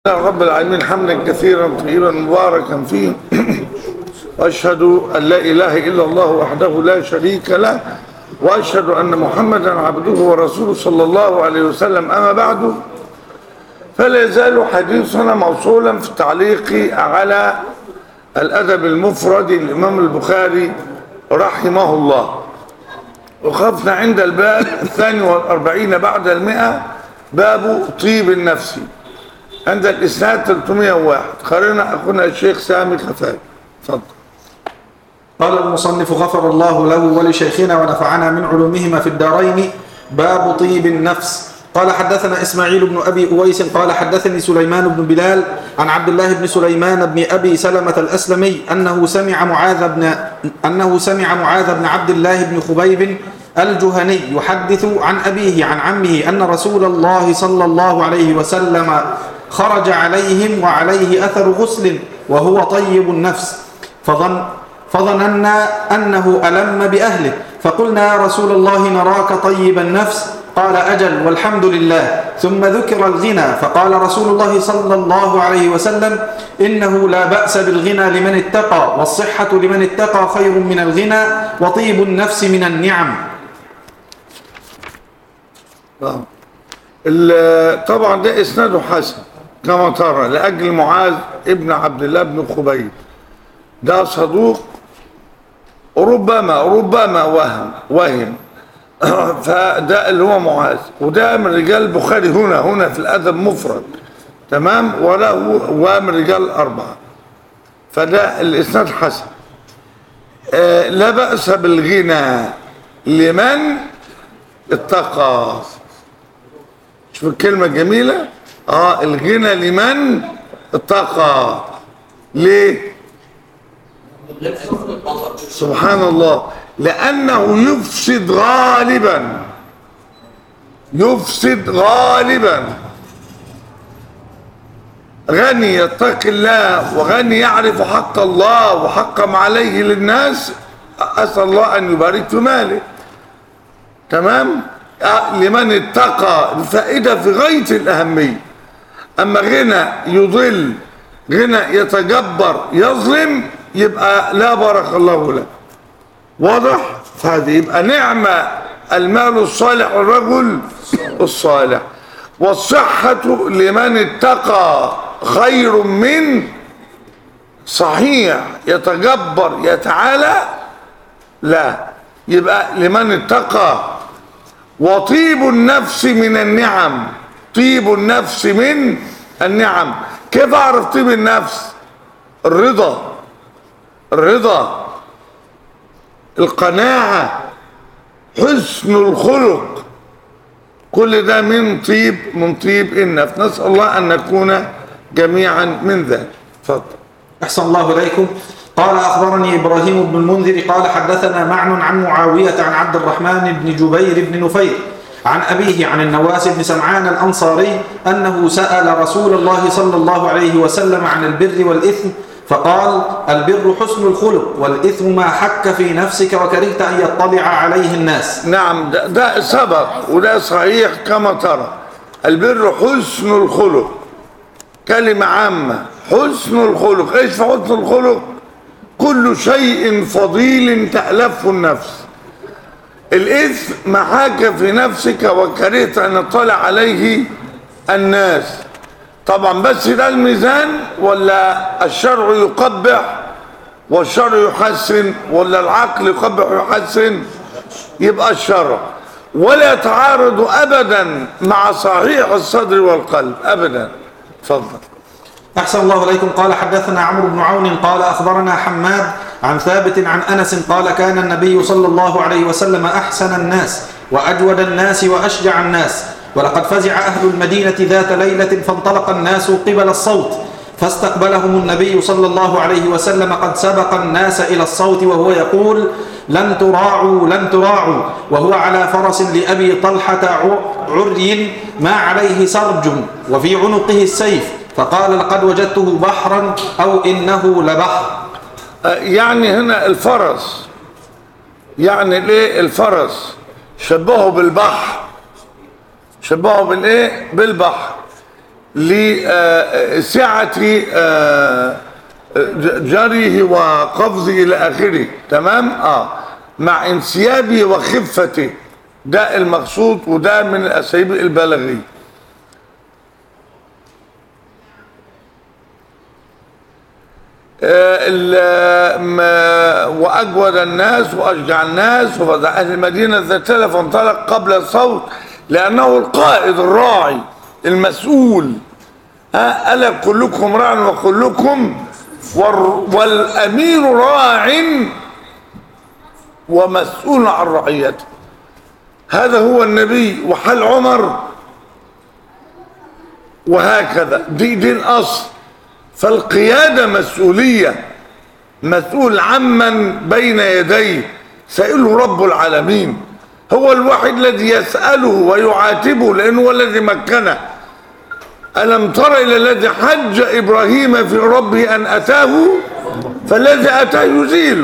رب العالمين حمدا كثيرا طيبا مباركا فيه واشهد ان لا اله الا الله وحده لا شريك له واشهد ان محمدا عبده ورسوله صلى الله عليه وسلم اما بعد فلا يزال حديثنا موصولا في التعليق على الادب المفرد للامام البخاري رحمه الله وقفنا عند الباب الثاني والأربعين بعد المئة باب طيب النفس عند الإسناد 301 قرنا أخونا الشيخ سامي خفاج تفضل قال المصنف غفر الله له ولشيخنا ونفعنا من علومهما في الدارين باب طيب النفس قال حدثنا إسماعيل بن أبي أويس قال حدثني سليمان بن بلال عن عبد الله بن سليمان بن أبي سلمة الأسلمي أنه سمع معاذ بن أنه سمع معاذ بن عبد الله بن خبيب الجهني يحدث عن أبيه عن عمه أن رسول الله صلى الله عليه وسلم خرج عليهم وعليه أثر غسل وهو طيب النفس فظن فظننا أنه ألم بأهله فقلنا يا رسول الله نراك طيب النفس قال أجل والحمد لله ثم ذكر الغنى فقال رسول الله صلى الله عليه وسلم إنه لا بأس بالغنى لمن اتقى والصحة لمن اتقى خير من الغنى وطيب النفس من النعم آه. ال- طبعا ده إسناده حسن كما ترى لأجل معاذ ابن عبد الله بن خبيب ده صدوق ربما ربما وهم وهم فده اللي هو معاذ وده من رجال البخاري هنا هنا في الادب مفرد تمام وله ومن رجال الاربعه فده الاسناد حسن آه لا باس بالغنى لمن اتقى شوف الكلمه الجميله اه الغنى لمن اتقى ليه سبحان الله لأنه يفسد غالبا يفسد غالبا غني يتقي الله وغني يعرف حق الله وحق ما عليه للناس أسأل الله أن يبارك في ماله تمام آه، لمن اتقى الفائدة في غاية الأهمية أما غنى يضل غنى يتجبر يظلم يبقى لا بارك الله له واضح فهذه يبقى نعمة المال الصالح الرجل الصالح والصحة لمن اتقى خير من صحيح يتجبر يتعالى لا يبقى لمن اتقى وطيب النفس من النعم طيب النفس من النعم كيف اعرف طيب النفس الرضا الرضا القناعة حسن الخلق كل ده من طيب من طيب النفس نسأل الله أن نكون جميعا من ذلك تفضل أحسن الله إليكم قال أخبرني إبراهيم بن المنذر قال حدثنا معن عن معاوية عن عبد الرحمن بن جبير بن نفير عن أبيه عن النواس بن سمعان الأنصاري أنه سأل رسول الله صلى الله عليه وسلم عن البر والإثم فقال البر حسن الخلق والإثم ما حك في نفسك وكرهت أن يطلع عليه الناس نعم ده, ده سبق وده صحيح كما ترى البر حسن الخلق كلمة عامة حسن الخلق ايش في حسن الخلق كل شيء فضيل تألفه النفس الإثم ما حاك في نفسك وكرهت أن يطلع عليه الناس طبعا بس ده الميزان ولا الشرع يقبح والشرع يحسن ولا العقل يقبح ويحسن يبقى الشرع ولا يتعارض ابدا مع صحيح الصدر والقلب ابدا اتفضل أحسن الله إليكم قال حدثنا عمرو بن عون قال أخبرنا حماد عن ثابت عن أنس قال كان النبي صلى الله عليه وسلم أحسن الناس وأجود الناس وأشجع الناس ولقد فزع أهل المدينة ذات ليلة فانطلق الناس قبل الصوت فاستقبلهم النبي صلى الله عليه وسلم قد سبق الناس إلى الصوت وهو يقول لن تراعوا لن تراعوا وهو على فرس لأبي طلحة ع- عري ما عليه سرج وفي عنقه السيف فقال لقد وجدته بحرا أو إنه لبحر آه، يعني هنا الفرس يعني الايه الفرس شبهه بالبحر شبهه بالايه بالبحر لسعة آه، ج- جريه وقفزه إلى آخره تمام آه مع انسيابه وخفته ده المقصود وده من الأساليب البلاغية آه، ال- ما- وأجود الناس وأشجع الناس وفزع أهل المدينة ذات تلف فانطلق قبل الصوت لأنه القائد الراعي المسؤول ها ألا كلكم راع وكلكم والر- والأمير راع ومسؤول عن رعيته هذا هو النبي وحال عمر وهكذا دي دي الأصل فالقيادة مسؤولية مسؤول عمن بين يديه سائله رب العالمين هو الوحيد الذي يسأله ويعاتبه لأنه هو الذي مكنه ألم تر إلى الذي حج إبراهيم في ربه أن أتاه فالذي أتاه يزيله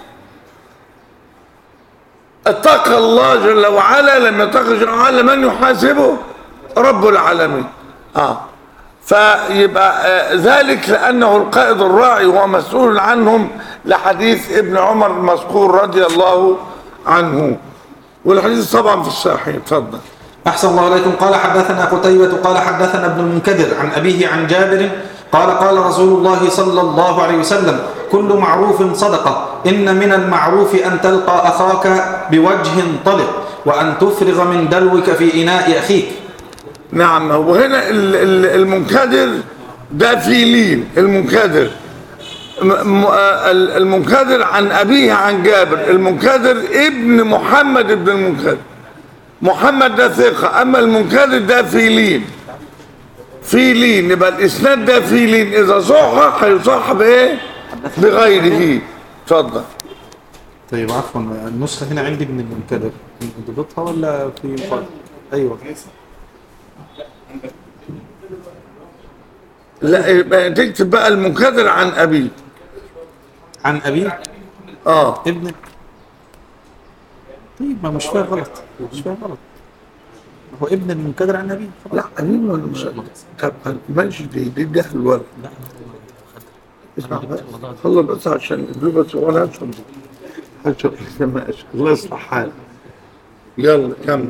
اتقى الله جل وعلا لم يتقى جل وعلا من يحاسبه رب العالمين آه فيبقى آه، ذلك لأنه القائد الراعي وهو مسؤول عنهم لحديث ابن عمر المذكور رضي الله عنه والحديث طبعا في الصحيح اتفضل أحسن الله إليكم قال حدثنا قتيبة قال حدثنا ابن المنكدر عن أبيه عن جابر قال قال رسول الله صلى الله عليه وسلم كل معروف صدقة إن من المعروف أن تلقى أخاك بوجه طلق وأن تفرغ من دلوك في إناء أخيك نعم وهنا ال- ال- المنكدر ده في لين المنكدر م- م- آه، ال- المنكدر عن أبيه عن جابر المنكدر ابن محمد ابن المنكدر محمد ده ثقة أما المنكدر ده في لين في لين يبقى الإسناد ده في لين إذا صح هيصح بإيه؟ بغيره اتفضل طيب عفوا النسخة هنا عندي ابن المنكدر ضبطها ولا في مقال؟ أيوة لا يبقى تكتب بقى المنكدر عن أبيه عن أبيه اه ابن طيب ما مش فيها غلط مش فيها غلط هو ابن المنكدر عن أبيه خلاص. لا أمين ولا مش طب ماشي دي دي ده الولد اسمع بس خلص بس عشان الفلوس بس وانا هشرب هشرب ماشي الله يصلح حالك يلا كمل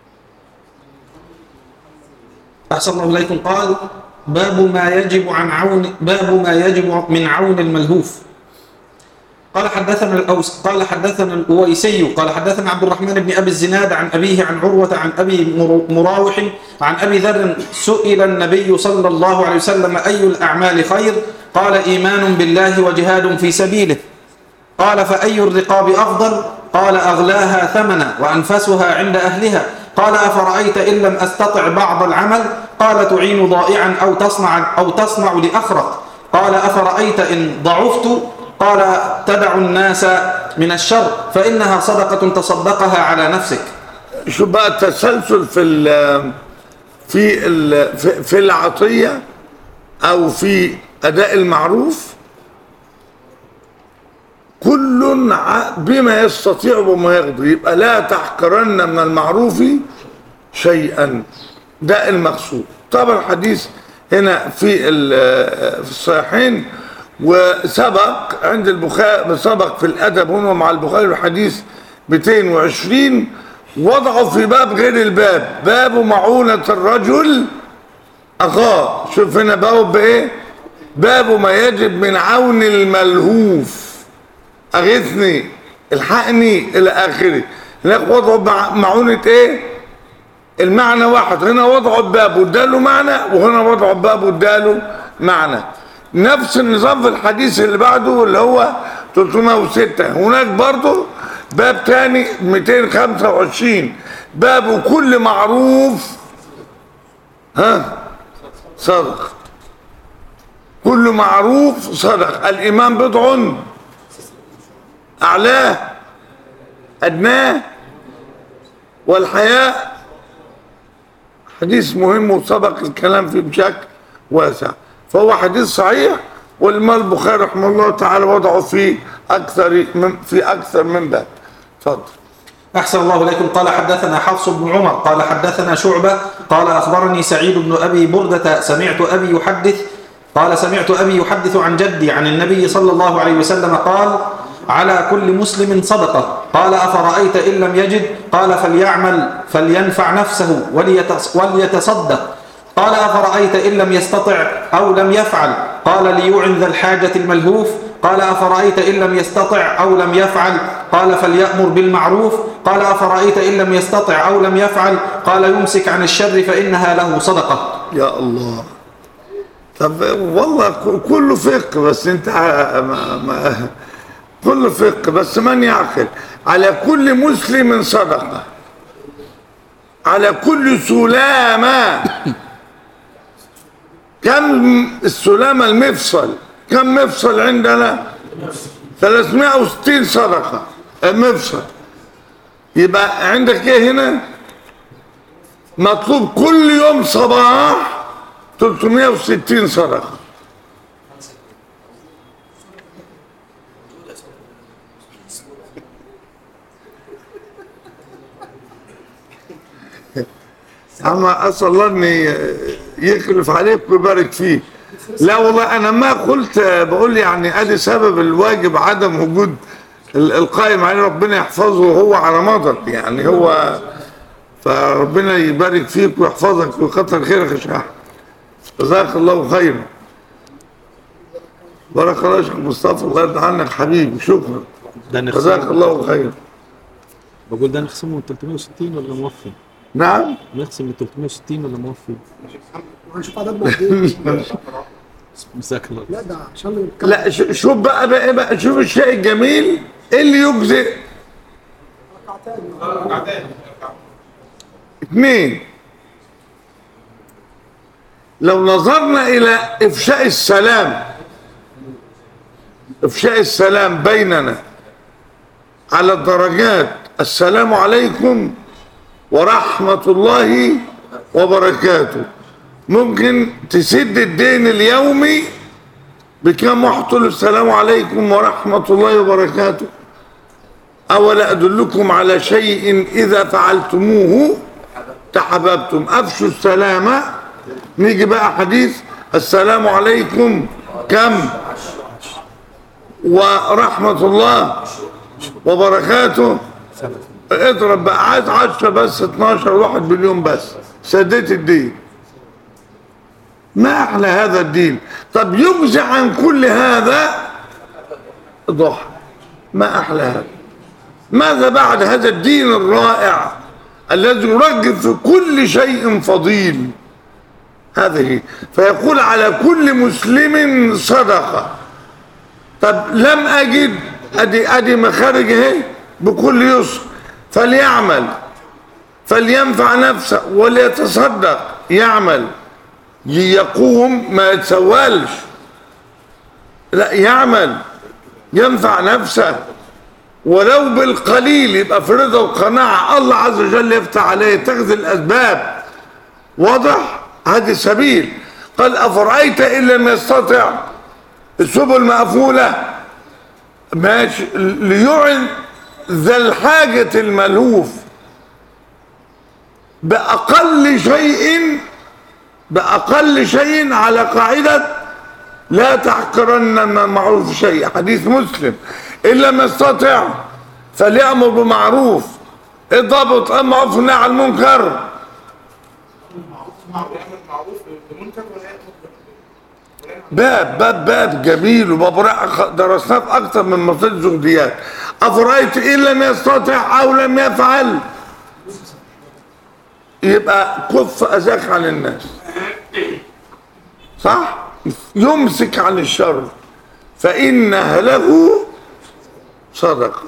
أحسن الله إليكم قال باب ما يجب عن عون باب ما يجب من عون الملهوف قال حدثنا الأوس قال حدثنا الأويسي قال حدثنا عبد الرحمن بن أبي الزناد عن أبيه عن عروة عن أبي مر- مراوح عن أبي ذر سئل النبي صلى الله عليه وسلم أي الأعمال خير قال إيمان بالله وجهاد في سبيله قال فأي الرقاب أفضل قال أغلاها ثمنا وأنفسها عند أهلها قال أفرأيت إن لم أستطع بعض العمل قال تعين ضائعا أو تصنع أو تصنع لأخرق قال أفرأيت إن ضعفت قال تدع الناس من الشر فإنها صدقة تصدقها على نفسك شوف بقى التسلسل في ال في ال في, في العطية أو في أداء المعروف كل ع- بما يستطيع وما يقدر يبقى لا تحقرن من المعروف شيئا ده المقصود طبعا الحديث هنا في ال- في الصحيحين وسبق عند البخاري سبق في الادب هنا مع البخاري الحديث 220 وضعوا في باب غير الباب باب معونة الرجل أخاه شوف هنا باب بإيه باب ما يجب من عون الملهوف أغثني الحقني إلى آخره هناك وضعوا مع- معونة إيه المعنى واحد هنا وضعوا الباب واداله معنى وهنا وضعوا الباب واداله معنى نفس النظام في الحديث اللي بعده اللي هو 306 هناك برضه باب تاني 225 باب كل معروف ها صدق كل معروف صدق الإيمان بضع أعلاه أدناه والحياء حديث مهم وسبق الكلام فيه بشكل واسع فهو حديث صحيح والإمام البخاري رحمه الله تعالى وضعه في أكثر من في أكثر من باب اتفضل أحسن الله إليكم قال حدثنا حفص بن عمر قال حدثنا شعبة قال أخبرني سعيد بن أبي بردة سمعت أبي يحدث قال سمعت أبي يحدث عن جدي عن النبي صلى الله عليه وسلم قال على كل مسلم صدقة قال أفرأيت إن لم يجد قال فليعمل فلينفع نفسه وليتص وليتصدق قال أفرأيت إن لم يستطع أو لم يفعل قال ليوعن ذا الحاجة الملهوف قال أفرأيت إن لم يستطع أو لم يفعل قال فليأمر بالمعروف قال أفرأيت إن لم يستطع أو لم يفعل قال يمسك عن الشر فإنها له صدقة يا الله طب والله ك- كله فقه بس انت ع- ما ما كله فقه بس من يعقل على كل مسلم صدقة على كل سلامة كم السلامة المفصل كم مفصل عندنا 360 صدقة المفصل يبقى عندك ايه هنا مطلوب كل يوم صباح 360 صدقة أما أسأل الله أن يخلف عليك ويبارك فيك لا والله أنا ما قلت بقول يعني أدي سبب الواجب عدم وجود ال- القائم عليه ربنا يحفظه وهو على مضض يعني هو فربنا يبارك فيك ويحفظك ويكتر خيرك يا شيخ أحمد. جزاك الله خيرا بارك الله يا شيخ مصطفى الله يرضى عنك حبيبي شكرا ده جزاك نخصمه الله خيرا بقول ده نخصمه من 360 ولا موفي؟ نعم نخصم من 360 ولا موفي؟ وهنشوف عدد قد مساك الله لا ده عشان نتكلم لا ش- شوف بقى بقى, بقى شوف الشيء الجميل إيه اللي يجزئ اثنين لو نظرنا الى افشاء السلام افشاء السلام بيننا على الدرجات السلام عليكم ورحمة الله وبركاته ممكن تسد الدين اليومي بكم واحد تقول له السلام عليكم ورحمة الله وبركاته أولا أدلكم على شيء إذا فعلتموه تحببتم أفشوا السلام نيجي بقى حديث السلام عليكم كم ورحمة الله وبركاته اضرب بقى عايز عشرة بس 12 واحد باليوم بس سديت الدين ما أحلى هذا الدين طب يجزي عن كل هذا ضحى ما أحلى هذا ماذا بعد هذا الدين الرائع الذي يرجل في كل شيء فضيل هذه فيقول على كل مسلم صدقة طب لم أجد أدي أدي مخارج اهي بكل يسر فليعمل فلينفع نفسه وليتصدق يعمل يقوم ما يتسولش لا يعمل ينفع نفسه ولو بالقليل يبقى في رضا وقناعة الله عز وجل يفتح عليه تاخذ الأسباب واضح هذه السبيل قال أفرأيت إن لم يستطع السبل مقفولة ماشي ليعن ذا الحاجة الملهوف بأقل شيء بأقل شيء على قاعدة لا تحقرن من المعروف شيء حديث مسلم إن لم يستطع فليأمر بمعروف الضابط المعروف والنهي عن المنكر باب باب باب جميل وباب رائع درسناه في اكثر من مصادر الزهديات افرايت ان لم يستطع او لم يفعل يبقى كف اذاك عن الناس صح يمسك عن الشر فانها له صدقه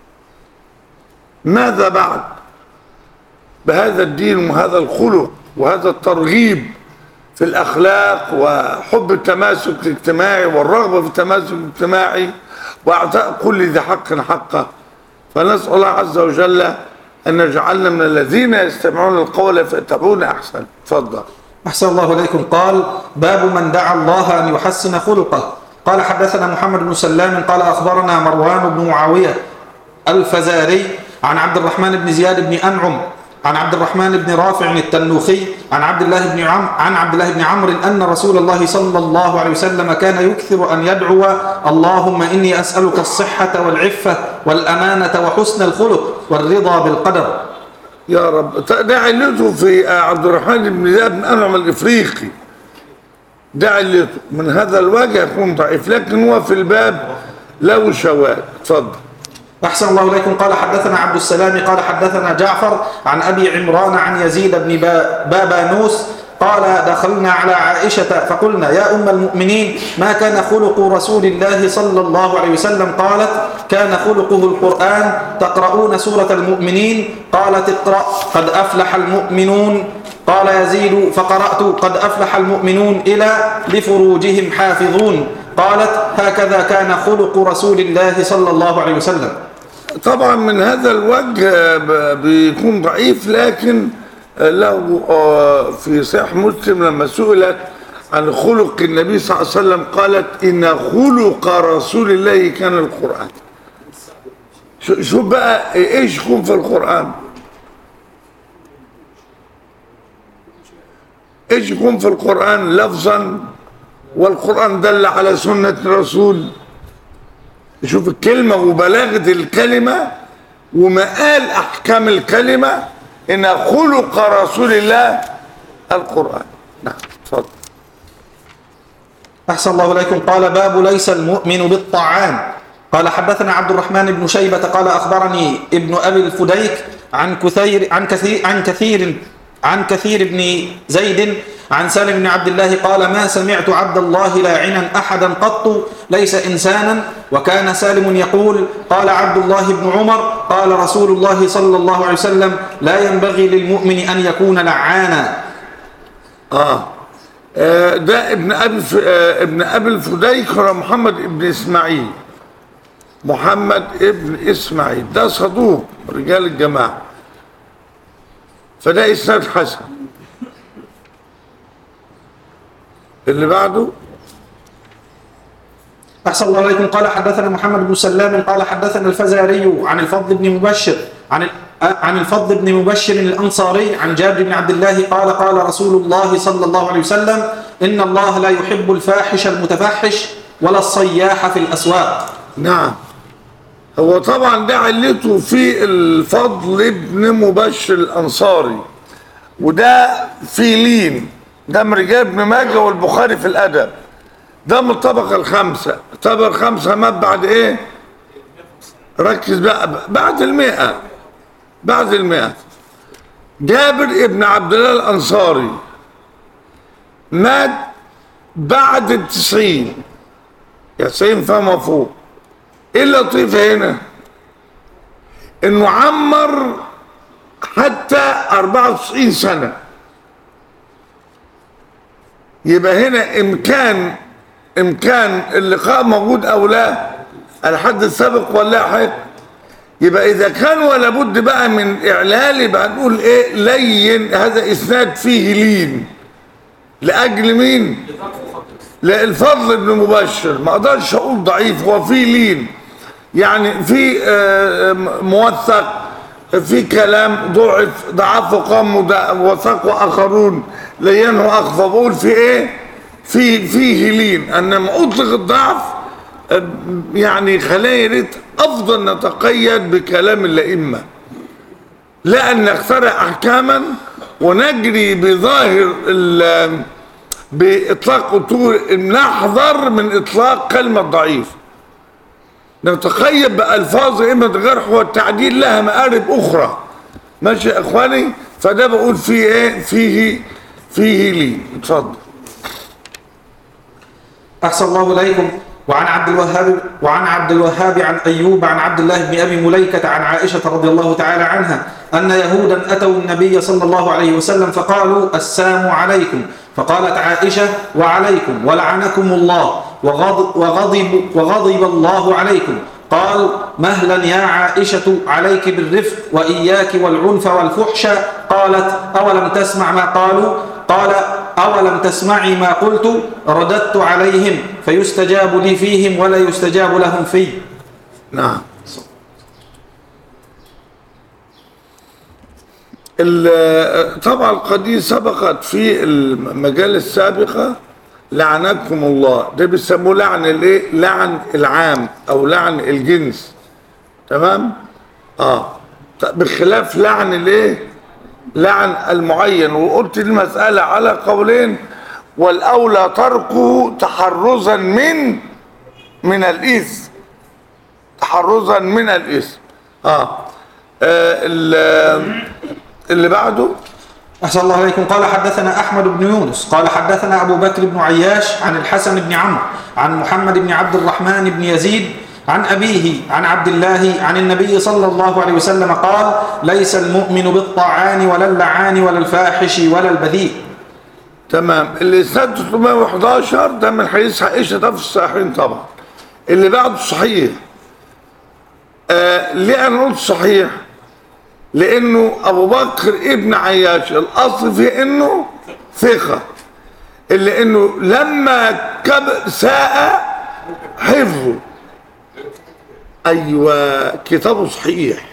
ماذا بعد بهذا الدين وهذا الخلق وهذا الترغيب في الأخلاق وحب التماسك الاجتماعي والرغبة في التماسك الاجتماعي وإعطاء كل ذي حق حقه فنسأل الله عز وجل أن يجعلنا من الذين يستمعون القول فيتبعون أحسن تفضل أحسن الله إليكم قال باب من دعا الله أن يحسن خلقه قال حدثنا محمد بن سلام قال أخبرنا مروان بن معاوية الفزاري عن عبد الرحمن بن زياد بن أنعم عن عبد الرحمن بن رافع التنوخي عن عبد الله بن عم عن عبد الله بن عمرو أن رسول الله صلى الله عليه وسلم كان يكثر أن يدعو اللهم إني أسألك الصحة والعفة والأمانة وحسن الخلق والرضا بالقدر يا رب ده علته في آه، عبد الرحمن بن زياد بن انعم الافريقي ده علته من هذا الوجه يكون ضعيف لكن هو في الباب له شواذ اتفضل أحسن الله إليكم قال حدثنا عبد السلام قال حدثنا جعفر عن أبي عمران عن يزيد بن با- بابانوس قال دخلنا على عائشة فقلنا يا أم المؤمنين ما كان خلق رسول الله صلى الله عليه وسلم قالت كان خلقه القرآن تقرؤون سورة المؤمنين قالت اقرأ قد أفلح المؤمنون قال يزيد فقرأت قد أفلح المؤمنون إلى لفروجهم حافظون قالت هكذا كان خلق رسول الله صلى الله عليه وسلم طبعا من هذا الوجه آه، ب- بيكون ضعيف لكن آه، له آه، في صحيح مسلم لما سئلت عن خلق النبي صلى الله عليه وسلم قالت ان خلق رسول الله كان القران شو- شوف بقى ايش يكون في القران ايش يكون في القران لفظا والقران دل على سنه الرسول شوف الكلمة وبلاغة الكلمة ومقال أحكام الكلمة إن خلق رسول الله القرآن نعم اتفضل أحسن الله إليكم قال باب ليس المؤمن بالطعام قال حدثنا عبد الرحمن بن شيبة قال أخبرني ابن أبي الفديك عن كثير عن كثير عن كثير عن كثير بن زيد عن سالم بن عبد الله قال ما سمعت عبد الله لاعنا أحدا قط ليس إنسانا وكان سالم يقول قال عبد الله بن عمر قال رسول الله صلى الله عليه وسلم لا ينبغي للمؤمن أن يكون لعانا آه. آه ده ابن أبي ف... آه ابن أبي الفديك هو محمد ابن إسماعيل محمد ابن إسماعيل ده صدوق رجال الجماعة فده إسناد حسن اللي بعده أحسن الله عليكم قال حدثنا محمد بن سلام قال حدثنا الفزاري عن الفضل بن مبشر عن عن الفضل بن مبشر الأنصاري عن جابر بن عبد الله قال قال رسول الله صلى الله عليه وسلم إن الله لا يحب الفاحش المتفحش ولا الصياح في الأسواق نعم هو طبعا ده علته في الفضل ابن مبشر الانصاري وده في لين ده من رجال ابن ماجه والبخاري في الادب ده من الطبقه الخامسه الطبقه الخامسه مات بعد ايه ركز بقى بعد المئة بعد المئة جابر ابن عبد الله الانصاري مات بعد التسعين يا سيم فما فوق ايه اللطيف هنا انه عمر حتى 94 سنة يبقى هنا امكان امكان اللقاء موجود او لا الحد السابق واللاحق يبقى اذا كان ولا بد بقى من اعلال يبقى نقول ايه لين هذا اسناد فيه لين لاجل مين الفضل بن مبشر ما اقدرش اقول ضعيف هو في لين يعني في آه، موثق في كلام ضعف ضعفه قام وثقوا اخرون لينه اخفى بقول في ايه في فيه لين انما اطلق الضعف آه، يعني خلينا يا ريت افضل نتقيد بكلام الائمه لا ان نخترع احكاما ونجري بظاهر ال- باطلاق اطول نحذر من اطلاق كلمه ضعيف نتقيد بالفاظ ائمه الجرح والتعديل لها مآرب اخرى ماشي يا اخواني فده بقول فيه ايه فيه فيه لي اتفضل أحسن الله إليكم وعن عبد الوهاب وعن عبد الوهاب عن أيوب عن عبد الله بن أبي مليكة عن عائشة رضي الله تعالى عنها أن يهودا أتوا النبي صلى الله عليه وسلم فقالوا السام عليكم فقالت عائشة وعليكم ولعنكم الله وغضب, وغضب, وغضب الله عليكم قال مهلا يا عائشة عليك بالرفق وإياك والعنف والفحش قالت أولم تسمع ما قالوا قال أولم تسمعي ما قلت رددت عليهم فيستجاب لي فيهم ولا يستجاب لهم في نعم ال- طبعا القضية سبقت في المجال السابقة لعنكم الله ده بيسموه لعن الايه لعن العام او لعن الجنس تمام اه طب بخلاف لعن الايه لعن المعين وقلت المسألة على قولين والأولى تركه تحرزا من من الإثم تحرزا من الإثم آه, آه ال- اللي بعده أحسن الله عليكم قال حدثنا أحمد بن يونس قال حدثنا أبو بكر بن عياش عن الحسن بن عمرو عن محمد بن عبد الرحمن بن يزيد عن أبيه عن عبد الله عن النبي صلى الله عليه وسلم قال ليس المؤمن بالطاعان ولا اللعان ولا الفاحش ولا البذيء تمام الإسناد 311 ده من حديث عائشة ده في الصحيحين طبعا اللي بعده صحيح آه ليه أنا قلت صحيح؟ لأنه أبو بكر ابن عياش الأصل في إنه ثقة اللي إنه لما كبر ساء حفظه أيوة كتابه صحيح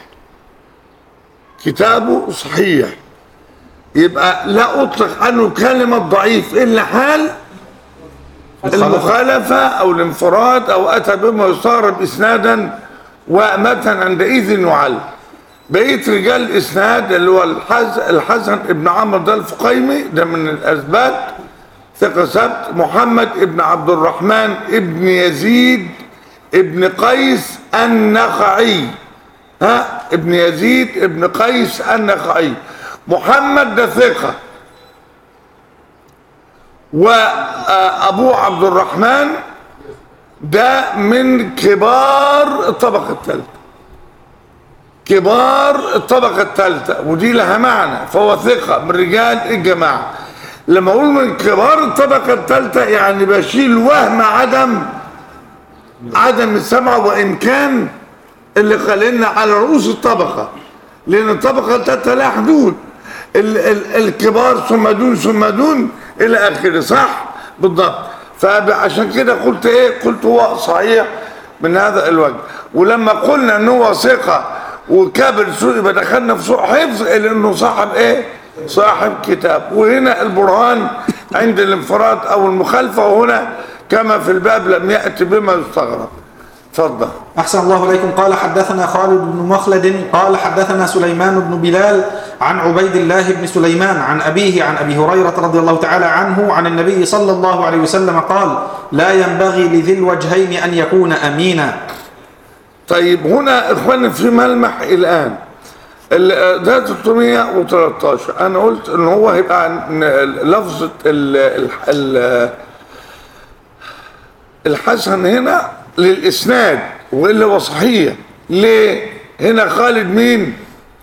كتابه صحيح يبقى لا أطلق عنه كلمة ضعيف إلا حال المخالفة أو الانفراد أو أتى بما يستغرب إسنادا ومتن عندئذ يعل بقية رجال الإسناد اللي هو الحز الحسن ابن عمرو ده الفقيمي ده من الأثبات ثقة سبت محمد ابن عبد الرحمن ابن يزيد ابن قيس النخعي ها ابن يزيد ابن قيس النخعي محمد ده ثقة وأبو عبد الرحمن ده من كبار الطبقة الثالثة كبار الطبقة الثالثة ودي لها معنى فهو ثقة من رجال الجماعة لما أقول من كبار الطبقة الثالثة يعني بشيل وهم عدم عدم السمع وإن كان اللي خلينا على رؤوس الطبقة لأن الطبقة الثالثة لها حدود ال ال الكبار ثم دون ثم دون إلى آخره صح بالضبط فعشان كده قلت إيه قلت هو صحيح من هذا الوجه ولما قلنا ان هو ثقة وكابر سوء يبقى دخلنا في سوء حفظ لانه صاحب ايه صاحب كتاب وهنا البرهان عند الانفراد او المخالفة وهنا كما في الباب لم يأتي بما يستغرب اتفضل أحسن الله إليكم قال حدثنا خالد بن مخلد قال حدثنا سليمان بن بلال عن عبيد الله بن سليمان عن أبيه عن أبي هريرة رضي الله تعالى عنه عن النبي صلى الله عليه وسلم قال لا ينبغي لذي الوجهين أن يكون أمينا طيب هنا اخواني في ملمح الان ال- ده 313 انا قلت ان هو هيبقى عن- لفظة ال ال ال الحسن هنا للاسناد واللي هو صحيح ليه هنا خالد مين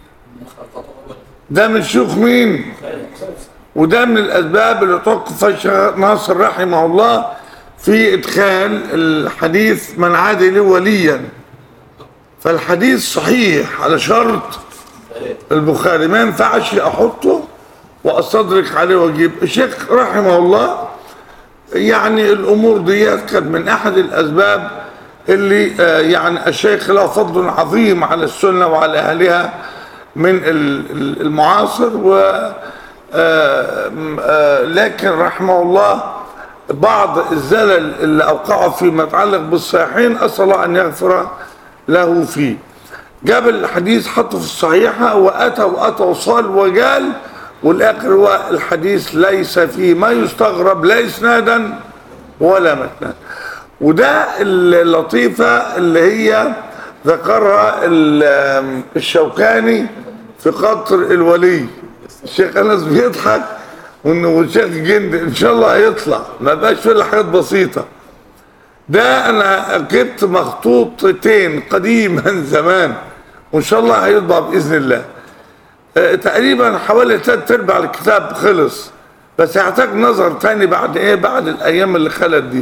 ده من شيوخ مين وده من الاسباب اللي توقف الشيخ ناصر رحمه الله في ادخال الحديث من عاد لي وليا فالحديث صحيح على شرط البخاري ما ينفعش احطه واستدرك عليه واجيب الشيخ رحمه الله يعني الامور ديت كانت من احد الاسباب اللي آه، يعني الشيخ له فضل عظيم على السنه وعلى اهلها من ال- ال- المعاصر و آه، م- آه، لكن رحمه الله بعض الزلل اللي اوقعه فيما يتعلق بالصحيحين اسال الله ان يغفر له فيه جاب الحديث حطه في الصحيحه واتى واتى وصال وقال والاخر هو الحديث ليس فيه ما يستغرب لا اسنادا ولا متنا وده اللطيفه اللي هي ذكرها ال- الشوكاني في قطر الولي الشيخ انس بيضحك وانه والشيخ جند ان شاء الله هيطلع ما بقاش في إلا حاجات بسيطه ده انا جبت مخطوطتين قديما زمان وان شاء الله هيطبع باذن الله آه، تقريبا حوالي تلات ارباع الكتاب خلص بس هيحتاج نظر تاني بعد ايه بعد الايام اللي خلت دي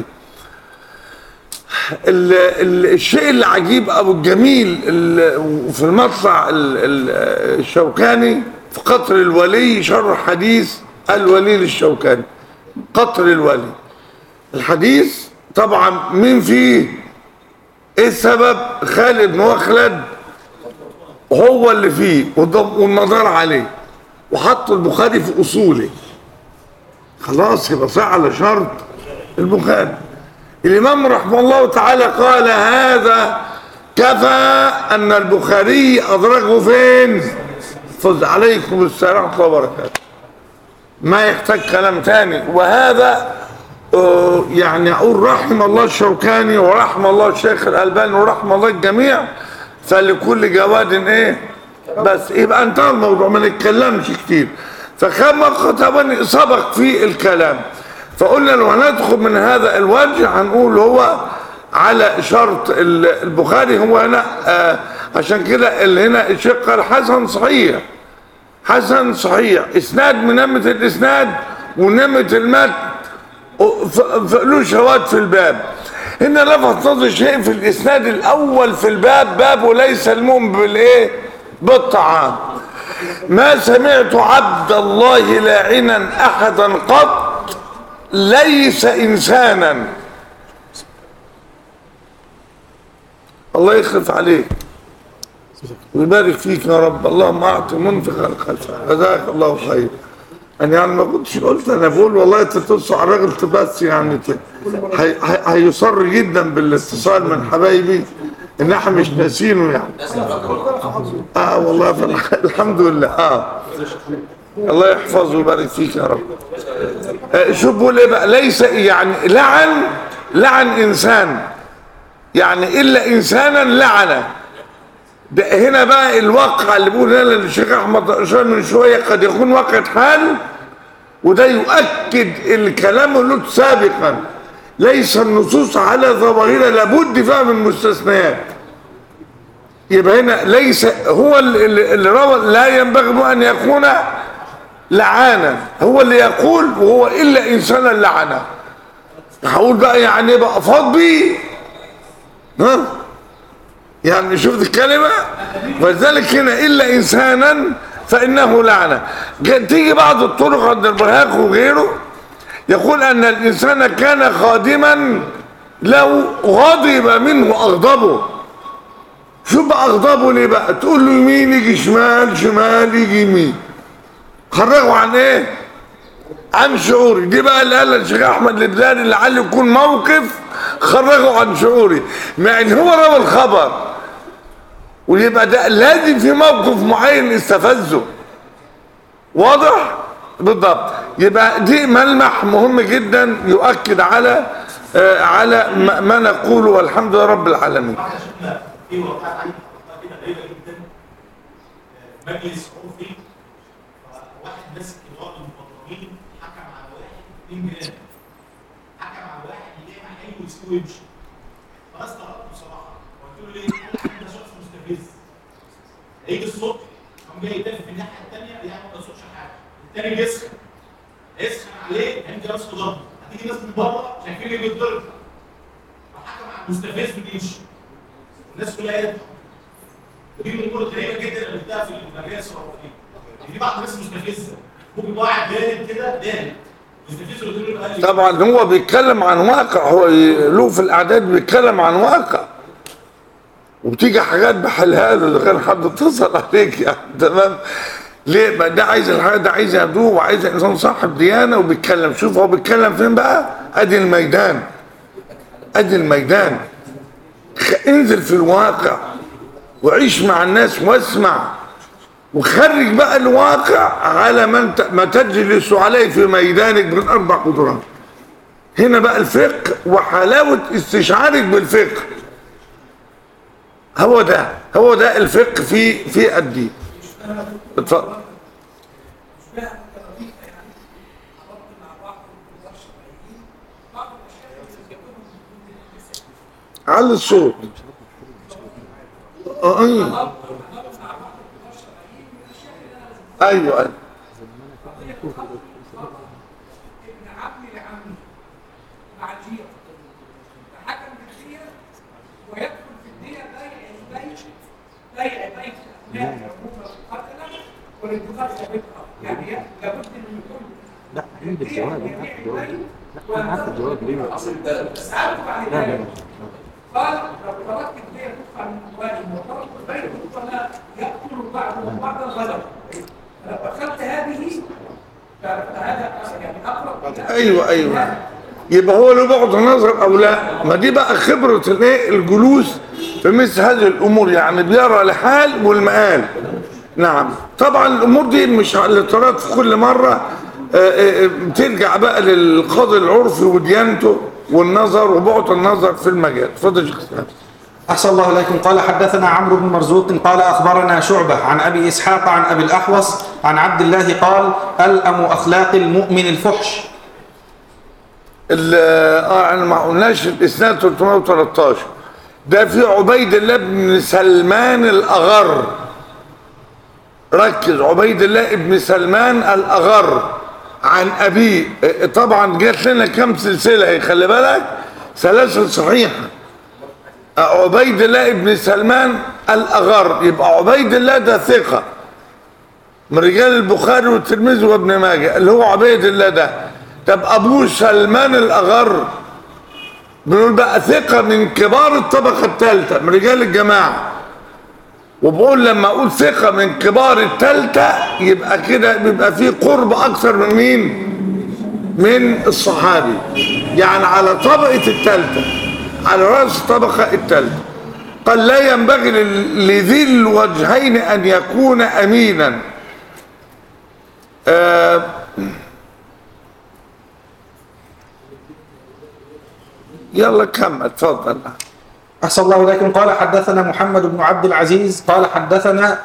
ال ال الشيء العجيب او الجميل ال- وفي المطلع ال- ال- الشوكاني في قطر الولي شرح حديث الولي للشوكاني قطر الولي الحديث طبعا مين فيه ايه السبب خالد بن مخلد هو اللي فيه والض- والنظر عليه وحطوا البخاري في اصوله خلاص يبقى صح على شرط البخاري الامام رحمه الله تعالى قال هذا كفى ان البخاري ادركه فين فز عليكم السلام ورحمه الله وبركاته ما يحتاج كلام تاني وهذا آه، يعني اقول رحم الله الشوكاني ورحم الله الشيخ الالباني ورحم الله الجميع فلكل جواد ايه بس يبقى انتهى الموضوع ما نتكلمش كتير فكما خطبني سبق في الكلام فقلنا لو هندخل من هذا الوجه هنقول هو على شرط ال- البخاري هو هنا آه عشان كده اللي هنا الشيخ قال حسن صحيح حسن صحيح اسناد من نمة الاسناد ونمة المتن ف- ف- له شواذ في الباب هنا لفت نظر شيء في الاسناد الاول في الباب باب ليس المؤمن بالايه بالطعام ما سمعت عبد الله لاعنا احدا قط ليس انسانا الله يخلف عليك ويبارك فيك يا رب اللهم اعط منفقا خلفا جزاك الله خير انا يعني ما كنتش قلت انا بقول والله انت تبصوا على الراجل بس يعني ت- هي- هي- هيصر جدا بالاتصال من حبايبي ان احنا مش ناسينه يعني اه والله فالح- الحمد لله اه الله يحفظه ويبارك فيك يا رب آه شوف بقول ايه بقى ليس يعني لعن لعن انسان يعني الا انسانا لعنه ده هنا بقى الواقع اللي بيقول هنا الشيخ احمد اشار من شويه قد يكون واقع حال وده يؤكد الكلام اللي قلته سابقا ليس النصوص على ظواهرها لابد فيها من مستثنيات يبقى هنا ليس هو اللي, اللي روى لا ينبغي له ان يكون لعانا هو اللي يقول وهو الا انسانا لعنه هقول بقى يعني إيه بقى فاض بيه ها يعني شفت الكلمة ولذلك هنا إلا إنسانا فإنه لعنة جا- تيجي بعض الطرق عند البهاق وغيره يقول أن الإنسان كان خادما لو غضب منه أغضبه شو بقى أغضبه ليه بقى تقول له يمين يجي شمال شمال يجي يمين خرجوا عن ايه عن شعوري دي بقى اللي قالها الشيخ احمد الابدالي لعل يكون موقف خرجوا عن شعوري مع ان هو روى الخبر ويبقى ده لازم في موقف معين استفزه واضح بالضبط يبقى دي ملمح مهم جدا يؤكد على آه على ما ما نقوله والحمد لله رب العالمين في وقعات عندي كده غريبه جدا مجلس عرفي واحد ماسك كبار المخضرمين حكم على واحد 2 جنيه حكم على واحد يلاقي حلو ويسيبه يمشي فانا استغربت بصراحه قلت له ليه؟ قال لي ده شخص مستفز هيجي الصبح قام جاي يدافع في الناحيه الثانيه يعني ما بيصوتش حاجه الثاني بيسخن يسخن عليه هيمشي راسه ضرب هتيجي ناس من بره شايفين اللي بيتضرب فحكم على المستفز بيمشي الناس كلها يضحك دي من الامور الغريبه جدا اللي بتلاقيها في المدارس والعرفيه في بعض الناس مستفزه ممكن يبقى قاعد بارد كده بارد يستفزه ويقول له قال لي طبعا هو بيتكلم عن واقع هو ي- له في الاعداد بيتكلم عن واقع وبتيجي حاجات بحلها له اذا كان حد اتصل عليك يعني تمام ليه بقى ده عايز الحاجه ده عايز يدوه وعايز انسان صاحب ديانه وبيتكلم شوف هو بيتكلم فين بقى ادي الميدان ادي الميدان خ- انزل في الواقع وعيش مع الناس واسمع وخرج بقى الواقع على من ت- ما تجلس عليه في ميدانك من اربع قدرات هنا بقى الفقه وحلاوه استشعارك بالفقه هو ده هو ده الفقه في في الدين اتفضل على الصوت اه ايوه ايوه ايوه ابن عمي لعمي عجيب فحكم بالدية ويدخل في الدية بيع البيت بيع بيت أبناء العمومة القتلة والانتقال ثابتها يعني لابد من يكون لا عند الجواب انا عارف الجواب لا انا عارف الجواب ليه سألته عن ذلك قال لو تركت الدية تدفع من أموالهم وتركت البيت فلا يأكل بعضهم بعضا غدا لو أخذت هذه فهذا يعني أقرب إلى- ايوه ايوه يبقى هو له بعد نظر او لا ما دي بقى خبره الايه الجلوس في مثل هذه الامور يعني بيرى الحال والمآل نعم طبعا الامور دي مش الاضطراد في كل مره آه، آه، بترجع بقى للقاضي العرفي وديانته والنظر وبعد النظر في المجال اتفضل يا شيخ اسلام أحسن الله إليكم قال حدثنا عمرو بن مرزوق قال أخبرنا شعبة عن أبي إسحاق عن أبي الأحوص عن عبد الله قال ألأم أخلاق المؤمن الفحش ال- اه انا ما قلناش الاسناد 313 ده في عبيد الله بن سلمان الاغر ركز عبيد الله بن سلمان الاغر عن ابيه اه، طبعا جات لنا كم سلسله هي خلي بالك سلاسل صحيحه اه، عبيد الله بن سلمان الاغر يبقى عبيد الله ده ثقه من رجال البخاري والترمذي وابن ماجه اللي هو عبيد الله ده طب ابوه سلمان الاغر بنقول بقى ثقه من كبار الطبقه الثالثه من رجال الجماعه وبقول لما اقول ثقه من كبار الثالثه يبقى كده بيبقى فيه قرب اكثر من مين من الصحابي يعني على طبقه الثالثه على راس الطبقه الثالثه قال لا ينبغي لل- لذي الوجهين ان يكون امينا آه يلا كمل اتفضل أحسن الله إليكم قال حدثنا محمد بن عبد العزيز قال حدثنا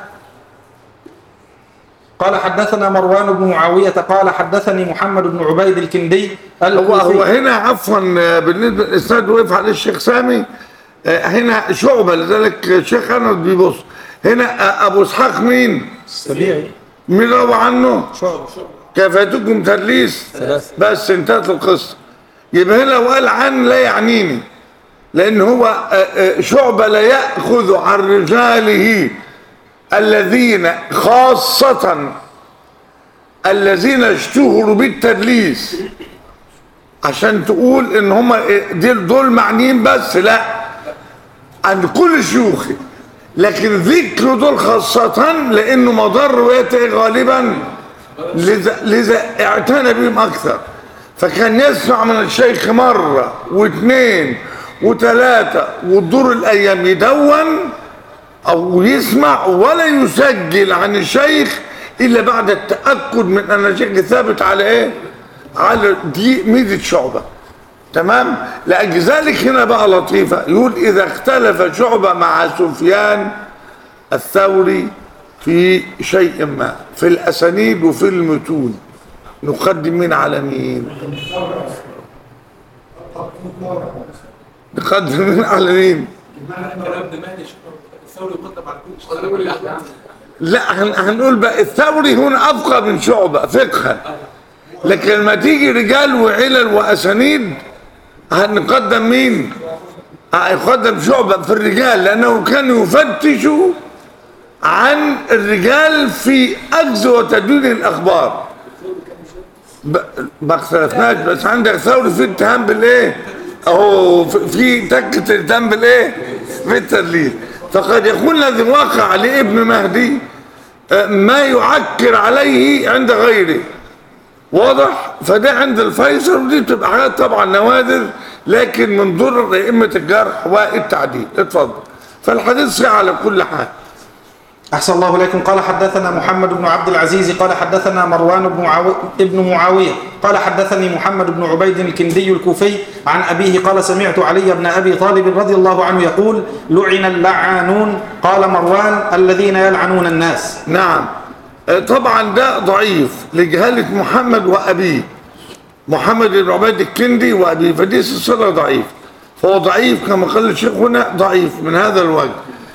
قال حدثنا مروان بن معاوية قال حدثني محمد بن عبيد الكندي هو الكوفي. هو هنا عفوا آه، بالنسبه للاسناد وقف عليه الشيخ سامي آه، هنا شعبه لذلك الشيخ انس بيبص هنا آه، ابو اسحاق مين؟ سبيعي مين روى عنه؟ شعب كفاتكم تدليس ثلاثة. بس انتهت القصه يبقى هنا وقال عن لا يعنيني لان هو آه، آه، شعبه لا ياخذ عن رجاله الذين خاصه الذين اشتهروا بالتدليس عشان تقول ان هم دول دول معنيين بس لا عند كل شيوخي لكن ذكر دول خاصة لانه مضر روايته غالبا لذا, لذا اعتنى بهم اكثر فكان يسمع من الشيخ مرة واثنين وثلاثة وتدور الايام يدون او يسمع ولا يسجل عن الشيخ الا بعد التاكد من ان الشيخ ثابت على ايه على دي ميزه شعبه تمام لاجل ذلك هنا بقى لطيفه يقول اذا اختلف شعبه مع سفيان الثوري في شيء ما في الاسانيد وفي المتون نقدم مين على مين نقدم مين على مين الكلام ده مهدي الثوري يقدم على كل شيء لا هن- هنقول بقى الثوري هنا افقه من شعبه فقها لكن لما تيجي رجال وعلل واسانيد هنقدم مين؟ هيقدم شعبه في الرجال لانه كان يفتش عن الرجال في اخذ وتدوين الاخبار ب- ما اختلفناش بس عندك ثوري في اتهام بالايه؟ اهو في- في تكه الاتهام بالايه؟ بالتدليس فقد يكون الذي وقع لابن مهدي آه، ما يعكر عليه عند غيره واضح فده عند الفيصل ودي بتبقى حاجات طبعا نوادر لكن من ضر ائمه الجرح والتعديل اتفضل فالحديث صحيح على كل حال أحسن الله إليكم قال حدثنا محمد بن عبد العزيز قال حدثنا مروان بن معاوية, ابن معاوية قال حدثني محمد بن عبيد الكندي الكوفي عن أبيه قال سمعت علي بن أبي طالب رضي الله عنه يقول لعن اللعانون قال مروان الذين يلعنون الناس نعم آه، طبعا ده ضعيف لجهالة محمد وأبيه محمد بن عبيد الكندي وأبيه فدي سلسلة ضعيف فهو ضعيف كما قال الشيخ هنا ضعيف من هذا الوجه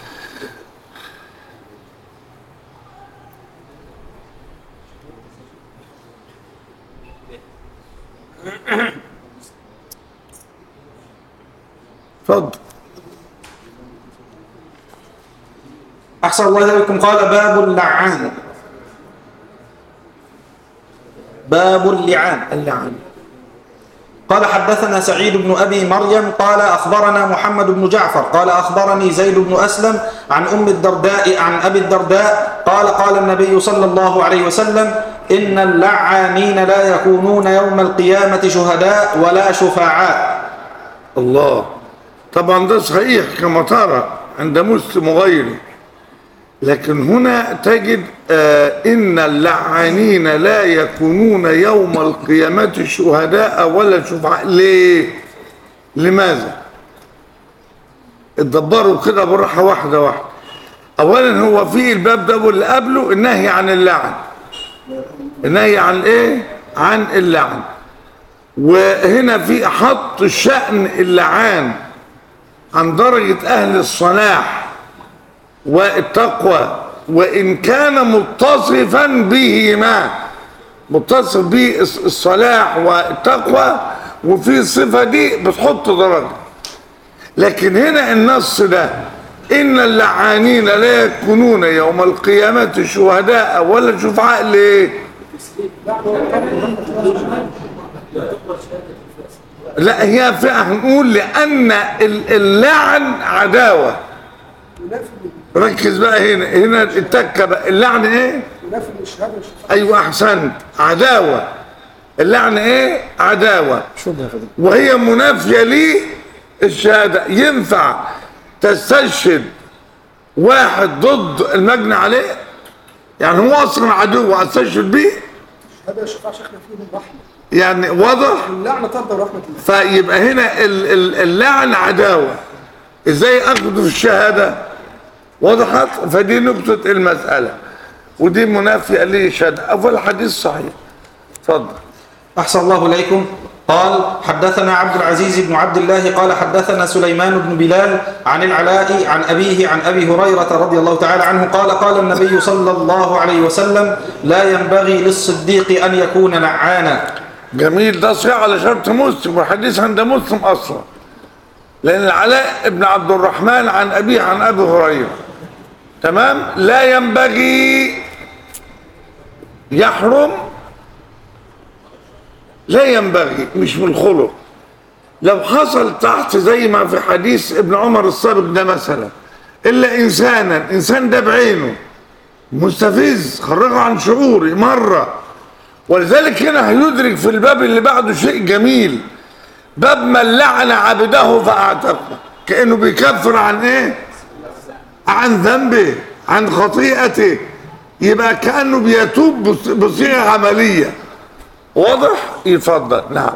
اتفضل أحسن الله إليكم قال باب اللعان باب اللعان اللعن قال حدثنا سعيد بن أبي مريم قال أخبرنا محمد بن جعفر قال أخبرني زيد بن أسلم عن أم الدرداء عن أبي الدرداء قال قال النبي صلى الله عليه وسلم إن اللعانين لا يكونون يوم القيامة شهداء ولا شفعاء الله طبعا ده صحيح كما ترى عند مسلم وغيره لكن هنا تجد آه إن اللعانين لا يكونون يوم القيامة شهداء ولا شفعاء ليه لماذا اتدبروا كده بالراحة واحدة واحدة أولا هو في الباب ده واللي قبله النهي عن اللعن النهي عن ايه عن اللعن وهنا في حط شأن اللعان عن درجة أهل الصلاح والتقوى وإن كان متصفا بهما متصف بالصلاح والتقوى وفي الصفة دي بتحط درجة لكن هنا النص ده إن اللعانين لا يكونون يوم القيامة شهداء ولا شفعاء ليه؟ لا هي فئة هنقول لأن ال- اللعن عداوة ركز بقى هنا هنا التكة بقى اللعن ايه؟ ونفي الشهاده والشفاعه ايوه احسنت عداوة اللعن ايه؟ عداوة شو ده يا فندم؟ وهي منافية لي الشهادة ينفع تستشهد واحد ضد المجني عليه يعني هو اصلا عدو هتستشهد بيه الشهاده والشفاعه شيخنا فيهم رحمه يعني واضح اللعنه ترضى ورحمه الله فيبقى هنا ال- ال- اللعن عداوة ازاي اخده في الشهادة وضحت فدي نقطة المسألة ودي منافية للشهادة أول حديث صحيح اتفضل أحسن الله إليكم قال حدثنا عبد العزيز بن عبد الله قال حدثنا سليمان بن بلال عن العلاء عن أبيه عن أبي هريرة رضي الله تعالى عنه قال قال النبي صلى الله عليه وسلم لا ينبغي للصديق أن يكون لعانا جميل ده صحيح على شرط مسلم والحديث عند مسلم أصلا لأن العلاء ابن عبد الرحمن عن أبيه عن أبي هريرة تمام لا ينبغي يحرم لا ينبغي مش من الخلق لو حصل تحت زي ما في حديث ابن عمر السابق ده مثلا إلا إنسانا إنسان ده بعينه مستفز خرجه عن شعوري مرة ولذلك هنا هيدرك في الباب اللي بعده شيء جميل باب من لعن عبده فاعتقه كانه بيكفر عن ايه عن ذنبه عن خطيئته يبقى كانه بيتوب بص- بصيغه عمليه واضح يفضل نعم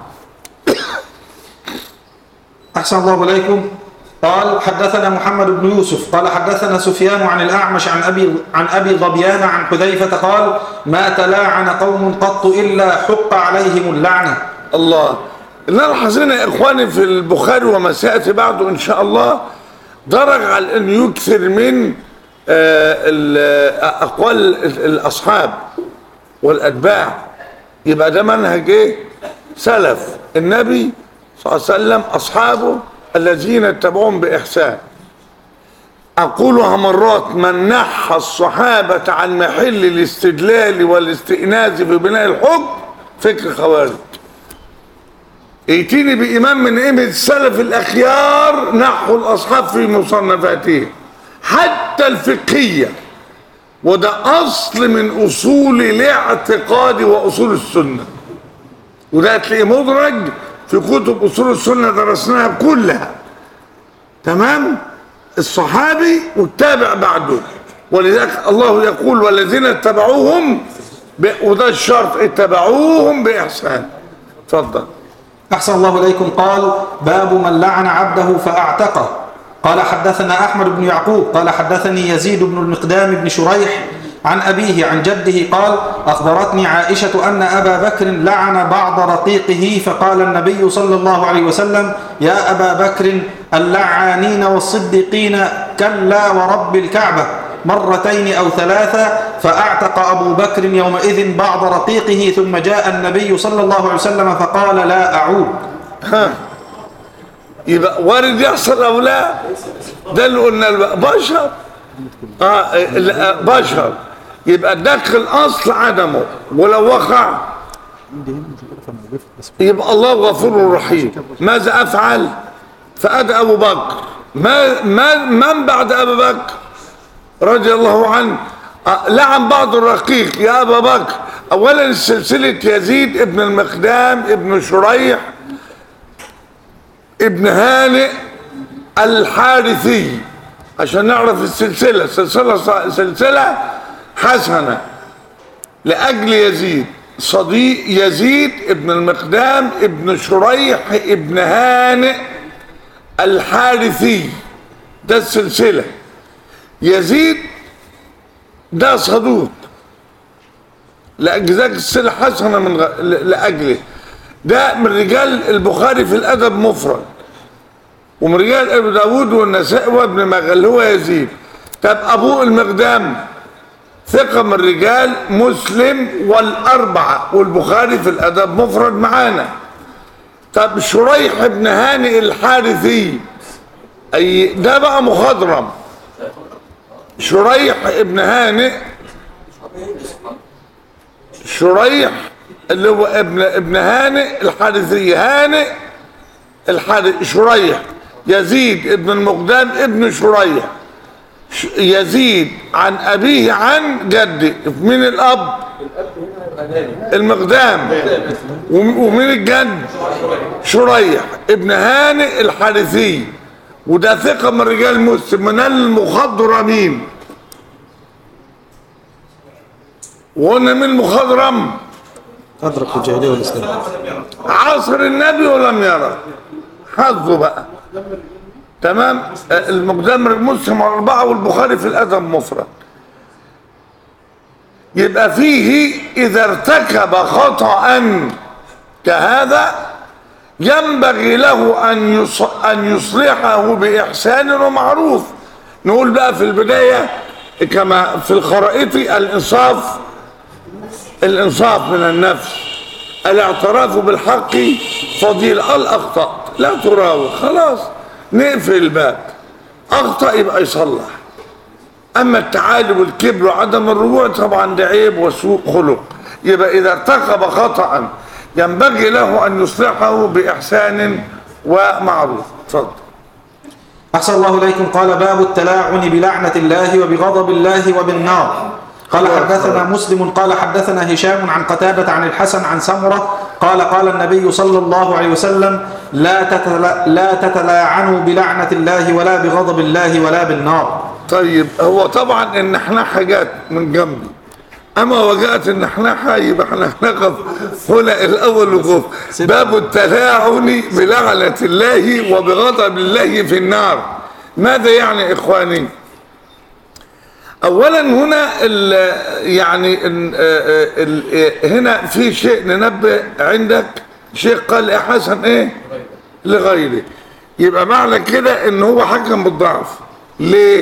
أحسن الله إليكم قال حدثنا محمد بن يوسف قال حدثنا سفيان عن الأعمش عن أبي عن أبي ظبيان عن حذيفة قال ما تلاعن قوم قط إلا حق عليهم اللعنة الله اللي نلحظ هنا يا اخواني في البخاري وما سياتي بعده ان شاء الله درج على انه يكثر من آه، ال- آه، اقوال ال- الاصحاب والاتباع يبقى ده منهج ايه سلف النبي صلى الله عليه وسلم اصحابه الذين اتبعوهم باحسان اقولها مرات من نحى الصحابه عن محل الاستدلال والاستئناس في بناء الحكم فكر خوارج ائتيني بإمام من أئمة السلف الأخيار نحو الأصحاب في مصنفاتهم حتى الفقهية وده أصل من أصول الاعتقاد وأصول السنة وده هتلاقيه مدرج في كتب أصول السنة درسناها كلها تمام الصحابي والتابع بعده ولذلك الله يقول والذين اتبعوهم ب... وده الشرط اتبعوهم بإحسان اتفضل أحسن الله إليكم قال باب من لعن عبده فأعتقه قال حدثنا أحمد بن يعقوب قال حدثني يزيد بن المقدام بن شريح عن أبيه عن جده قال أخبرتني عائشة أن أبا بكر لعن بعض رقيقه فقال النبي صلى الله عليه وسلم يا أبا بكر اللعانين والصديقين كلا ورب الكعبة مرتين أو ثلاثة فأعتق أبو بكر يومئذ بعض رقيقه ثم جاء النبي صلى الله عليه وسلم فقال لا أعود ها يبقى وارد يحصل او لا ده اللي قلنا له بقى. بشر اه ال- آه، بشر يبقى دخل الاصل عدمه ولو وقع عندي هنا مش عارف انا وقفت بس يبقى الله غفور رحيم ماذا افعل فادى ابو بكر ما ما من بعد ابي بكر رضي الله عنه أه، لعن بعض الرقيق يا ابا بكر اولا سلسله يزيد ابن المقدام ابن شريح ابن هانئ الحارثي عشان نعرف السلسله سلسله سلسله حسنه لأجل يزيد صديق يزيد ابن المقدام ابن شريح ابن هانئ الحارثي ده السلسلة يزيد ده صدوق لأجل ذلك السلسلة حسنة من غ... ل- لأجله ده من رجال البخاري في الأدب مفرد ومن رجال ابن داود والنسائي وابن ماجه اللي هو يزيد طب أبوه المقدام ثقة من رجال مسلم والأربعة والبخاري في الأدب مفرد معانا طب شريح بن هانئ الحارثي أي ده بقى مخضرم شريح ابن هانئ شريح اللي هو ابن ابن هانئ الحارثي هانئ الحارث شريح يزيد ابن المقدام ابن شريح ش- يزيد عن أبيه عن جده من الأب المقدام وم- ومن الجد شريح ابن هانئ الحارثي وده ثقة من رجال مسلم من المخضرمين وقلنا من المخضرم ادرك الجاهليه والاسلام عصر النبي ولم يرى حظه بقى تمام آه، المقدام المسلم الأربعة والبخاري في الأدب مفرد يبقى فيه إذا ارتكب خطأ كهذا ينبغي له أن يص- أن يصلحه بإحسان ومعروف نقول بقى في البداية كما في الخرائطي الإنصاف الإنصاف من النفس الاعتراف بالحق فضيل الأخطأ لا تراوغ خلاص نقفل الباب أخطأ يبقى يصلح أما التعالي والكبر وعدم الرجوع طبعا ده عيب وسوء خلق يبقى إذا ارتكب خطأ ينبغي له أن يصلحه بإحسان ومعروف اتفضل أحسن الله إليكم قال باب التلاعن بلعنة الله وبغضب الله وبالنار قال حدثنا مسلم قال حدثنا هشام عن قتادة عن الحسن عن سمرة قال قال النبي صلى الله عليه وسلم لا تتلا لا تتلاعنوا بلعنة الله ولا بغضب الله ولا بالنار طيب هو طبعا النحنحة جت من جنبي اما وجاءت النحنحة يبقى احنا هنقف هنا الاول وقوف باب التلاعن بلعنة الله وبغضب الله في النار ماذا يعني اخواني اولا هنا ال يعني ال ال هنا في شيء ننبه عندك شيخ قال يا حسن ايه لغيره يبقى معنى كده ان هو حكم بالضعف ليه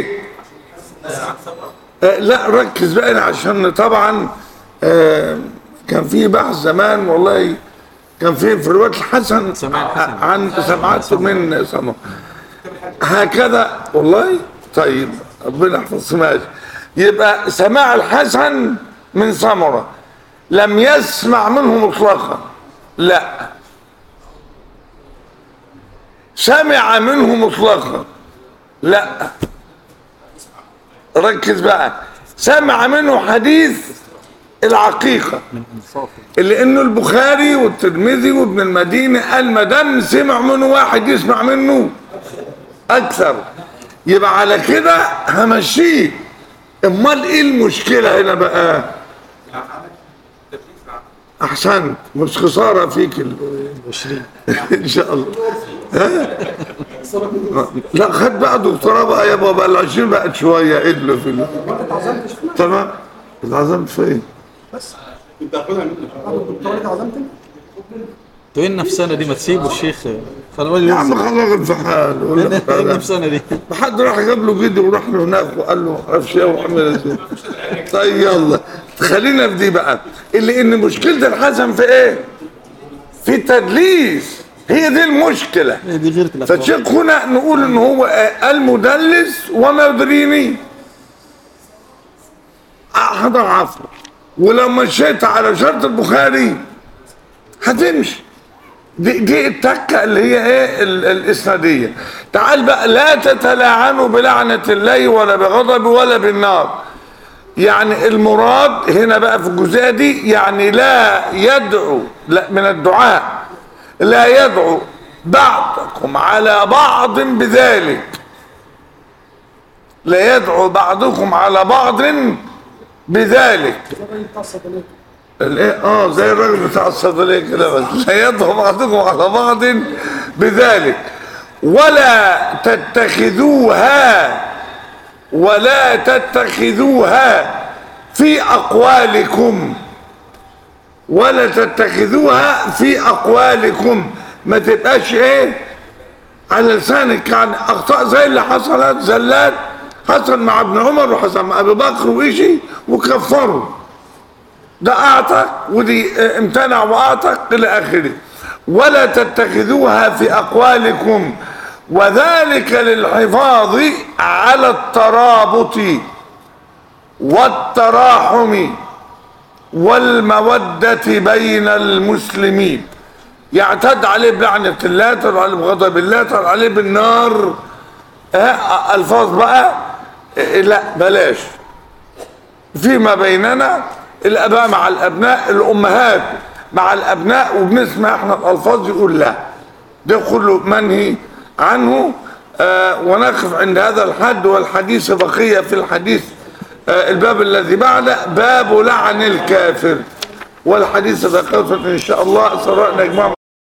آه لا ركز بقى أنا عشان طبعا آه كان في بحث زمان والله كان في في روايه الحسن سماع الحسن. عن سمعت من سمع هكذا والله طيب ربنا يحفظ سماج يبقى سماع الحسن من سمرة لم يسمع منه مطلقا لا سمع منه مطلقا لا ركز بقى سمع منه حديث العقيقة اللي انه البخاري والترمذي وابن المدينة قال ما دام سمع منه واحد يسمع منه اكثر يبقى على كده همشيه امال ايه المشكلة هنا بقى احسنت مش خسارة فيك ال- 20 ان شاء الله ها؟ لا خد بقى دكتوراه بقى يابا بقى ال 20 بقت شويه ادله في ال- تمام اتعزمت فين؟ الدكتور اتعزمت انتوا ايه النفسانه دي ما تسيبوا الشيخ خلوا يا عم بالي خلينا في حال ولا ايه بتاع ده. النفسانه دي حد راح جاب له جدي وراح له هناك وقال له ما اعرفش ايه وعمل ازاي طيب يلا خلينا في دي بقى اللي ان مشكله الحسن في ايه؟ في التدليس هي دي المشكله إيه دي غيرة الافكار فالشيخ هنا نقول ان هو آه، المدلس وما يدريني هضعفه ولو مشيت على شرط البخاري هتمشي دي, دي التكة اللي هي ايه ال- الاسنادية تعال بقى لا تتلاعنوا بلعنة الله ولا بغضبه ولا بالنار يعني المراد هنا بقى في الجزئية دي يعني لا يدعو لا من الدعاء لا يدعو بعضكم على بعض بذلك لا يدعو بعضكم على بعض بذلك ده الراجل بتاع الصيدليه الايه اه زي الراجل بتاع الصيدليه كده بس لا يدعو بعضكم على بعض بذلك ولا تتخذوها ولا تتخذوها في اقوالكم ولا تتخذوها في اقوالكم ما تبقاش ايه على لسانك يعني اخطاء زي اللي حصلت زلات حصل مع ابن عمر وحصل مع ابي بكر وإشي وكفروا ده اعتق ودي اه، امتنع واعتق الى اخره ولا تتخذوها في اقوالكم وذلك للحفاظ على الترابط والتراحم والمودة بين المسلمين يعتد عليه بلعنة الله يعتد عليه بغضب الله يعتد عليه بالنار اه، الفاظ بقى اه، لا بلاش فيما بيننا الاباء مع الابناء الامهات مع الابناء وبنسمع احنا الالفاظ يقول لا ده كله منهي عنه آه ونقف عند هذا الحد والحديث بقيه في الحديث آه الباب الذي بعده باب لعن الكافر والحديث بقيه ان شاء الله سراء نجمع